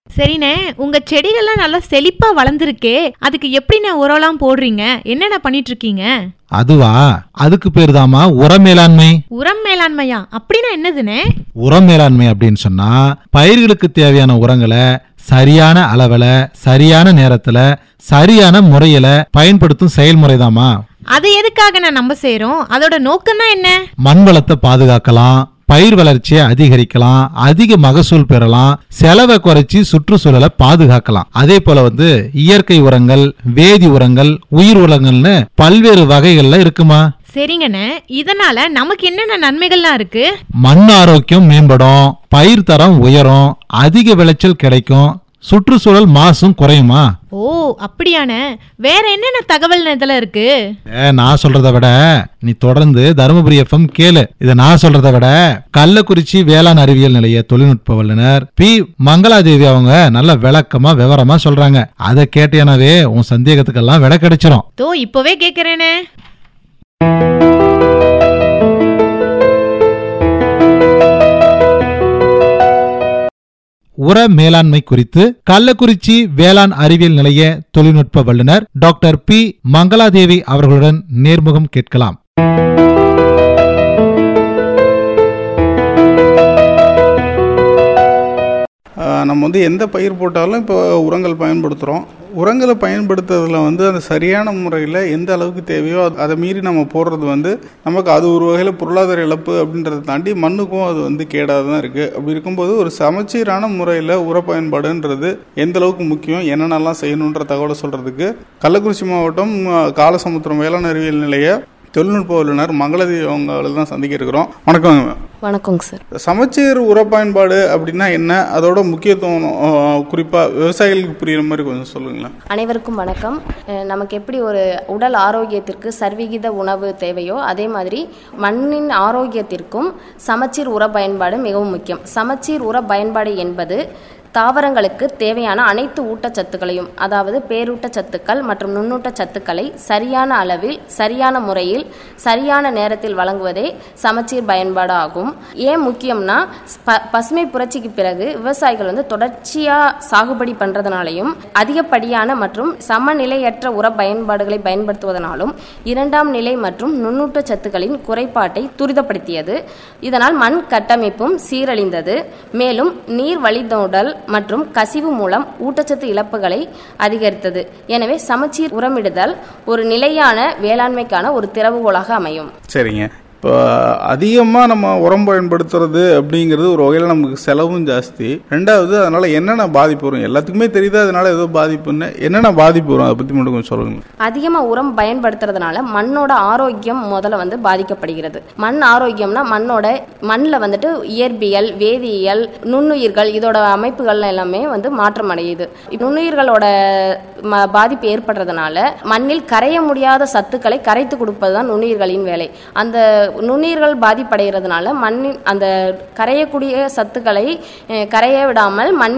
சரிண்ணே உங்க செடிகள்லாம் நல்லா செழிப்பா வளர்ந்துருக்கே அதுக்கு எப்படிண்ணே உரம்லாம் போடுறீங்க என்னென்ன பண்ணிட்டு இருக்கீங்க அதுவா அதுக்கு பேர் தாமா உர மேலாண்மை உரம் மேலாண்மையா அப்படின்னா என்னதுண்ணே உர மேலாண்மை அப்படின்னு சொன்னா பயிர்களுக்கு தேவையான உரங்களை சரியான அளவுல சரியான நேரத்துல சரியான முறையில பயன்படுத்தும் செயல்முறைதாம்மா அது எதுக்காக நான் நம்ம செய்றோம் அதோட நோக்கம் தான் என்ன மண் வளத்தை பாதுகாக்கலாம் பயிர் வளர்ச்சியை அதிகரிக்கலாம் அதிக மகசூல் பெறலாம் செலவை குறைச்சி சுற்றுச்சூழலை பாதுகாக்கலாம் அதே போல வந்து இயற்கை உரங்கள் வேதி உரங்கள் உயிர் உரங்கள்னு பல்வேறு வகைகள்ல இருக்குமா சரிங்கண்ணே இதனால நமக்கு என்னென்ன நன்மைகள்லாம் இருக்கு மண் ஆரோக்கியம் மேம்படும் பயிர் தரம் உயரும் அதிக விளைச்சல் கிடைக்கும் சுற்றுச்சூழல் மாசும் குறையுமா ஓ அப்படியாண்ணே வேற என்னென்ன தகவல் இதுல இருக்கு ஏ, நான் சொல்றதை விட நீ தொடர்ந்து தருமபுரி எஃப்எம் கேளு இத நான் சொல்றதை விட கள்ளக்குறிச்சி வேளாண் அறிவியல் நிலைய தொழில்நுட்ப வல்லுனர் பி மங்களாதேவி அவங்க நல்ல விளக்கமா விவரமா சொல்றாங்க அதை கேட்டேனாவே உன் சந்தேகத்துக்கெல்லாம் விட கிடைச்சிரும் தோ இப்பவே கேக்குறேனே உர மேலாண்மை குறித்து கள்ளக்குறிச்சி வேளாண் அறிவியல் நிலைய தொழில்நுட்ப வல்லுனர் டாக்டர் பி மங்களாதேவி அவர்களுடன் நேர்முகம் கேட்கலாம் ஆஹ் நம்ம வந்து எந்த பயிர் போட்டாலும் இப்போ உரங்கள் பயன்படுத்துகிறோம் உரங்களை பயன்படுத்துறதுல வந்து அந்த சரியான முறையில் எந்த அளவுக்கு தேவையோ அது- அதை மீறி நம்ம போடுறது வந்து நமக்கு அது ஒரு வகையில் பொருளாதார இழப்பு அப்படின்றத தாண்டி மண்ணுக்கும் அது வந்து கேடாக தான் இருக்குது அப்படி இருக்கும்போது ஒரு சமச்சீரான முறையில் உர பயன்பாடுன்றது எந்த அளவுக்கு முக்கியம் என்னென்னலாம் செய்யணுன்ற தகவலை சொல்கிறதுக்கு கள்ளக்குறிச்சி மாவட்டம் ஆஹ், காலசமுத்திரம் வேளாண் அறிவியல் நிலைய தொழில்நுட்ப வல்லுநர் மங்களதேவி அவங்களை தான் சந்திக்க இருக்கிறோம் வணக்கம் வணக்கங்க சார் சமச்சீர் உர பயன்பாடு அப்படின்னா என்ன அதோட முக்கியத்துவம் அஹ், குறிப்பா விவசாயிகளுக்கு புரியுற மாதிரி கொஞ்சம் சொல்லுங்களேன் அனைவருக்கும் வணக்கம் அஹ் நமக்கு எப்படி ஒரு உடல் ஆரோக்கியத்திற்கு சர்விகித உணவு தேவையோ அதே மாதிரி மண்ணின் ஆரோக்கியத்திற்கும் சமச்சீர் உர பயன்பாடு மிகவும் முக்கியம் சமச்சீர் உர பயன்பாடு என்பது தாவரங்களுக்கு தேவையான அனைத்து ஊட்டச்சத்துக்களையும் அதாவது பேரூட்டச்சத்துக்கள் மற்றும் நுண்ணூட்டச்சத்துக்களை சரியான அளவில் சரியான முறையில் சரியான நேரத்தில் வழங்குவதே சமச்சீர் பயன்பாடு ஆகும் ஏன் முக்கியம்னா ப- பசுமை புரட்சிக்கு பிறகு விவசாயிகள் வந்து தொடர்ச்சியா சாகுபடி பண்றதுனாலையும் அதிகப்படியான மற்றும் சமநிலையற்ற உர பயன்பாடுகளை பயன்படுத்துவதனாலும் இரண்டாம் நிலை மற்றும் நுண்ணூட்டச்சத்துக்களின் குறைபாட்டை துரிதப்படுத்தியது இதனால் மண் கட்டமைப்பும் சீரழிந்தது மேலும் நீர் வழிதோடல் மற்றும் கசிவு மூலம் ஊட்டச்சத்து இழப்புகளை அதிகரித்தது எனவே சமச்சீர் உரமிடுதல் ஒரு நிலையான வேளாண்மைக்கான ஒரு திறவுகோலாக அமையும் சரிங்க இப்போ அதிகமாக நம்ம உரம் பயன்படுத்துறது அப்படிங்கிறது ஒரு வகையில் நமக்கு செலவும் ஜாஸ்தி ரெண்டாவது அதனால என்னென்ன பாதிப்பு வரும் எல்லாத்துக்குமே தெரியுது அதனால ஏதோ பாதிப்புன்னு என்னென்ன பாதிப்பு வரும் அதை பற்றி மட்டும் கொஞ்சம் சொல்லுங்க அதிகமாக உரம் பயன்படுத்துறதுனால மண்ணோட ஆரோக்கியம் முதல்ல வந்து பாதிக்கப்படுகிறது மண் ஆரோக்கியம்னா மண்ணோட மண்ணில் வந்துட்டு இயற்பியல் வேதியியல் நுண்ணுயிர்கள் இதோட அமைப்புகள் எல்லாமே வந்து மாற்றம் அடையுது நுண்ணுயிர்களோட ம- பாதிப்பு ஏற்படுறதுனால மண்ணில் கரைய முடியாத சத்துக்களை கரைத்து கொடுப்பது தான் நுண்ணுயிர்களின் வேலை அந்த நுண்ணுயிர்கள் பாதிப்படைகிறதுனால மண்ணின் அந்த கரையக்கூடிய சத்துக்களை அஹ், கரைய விடாமல் மண்ணின்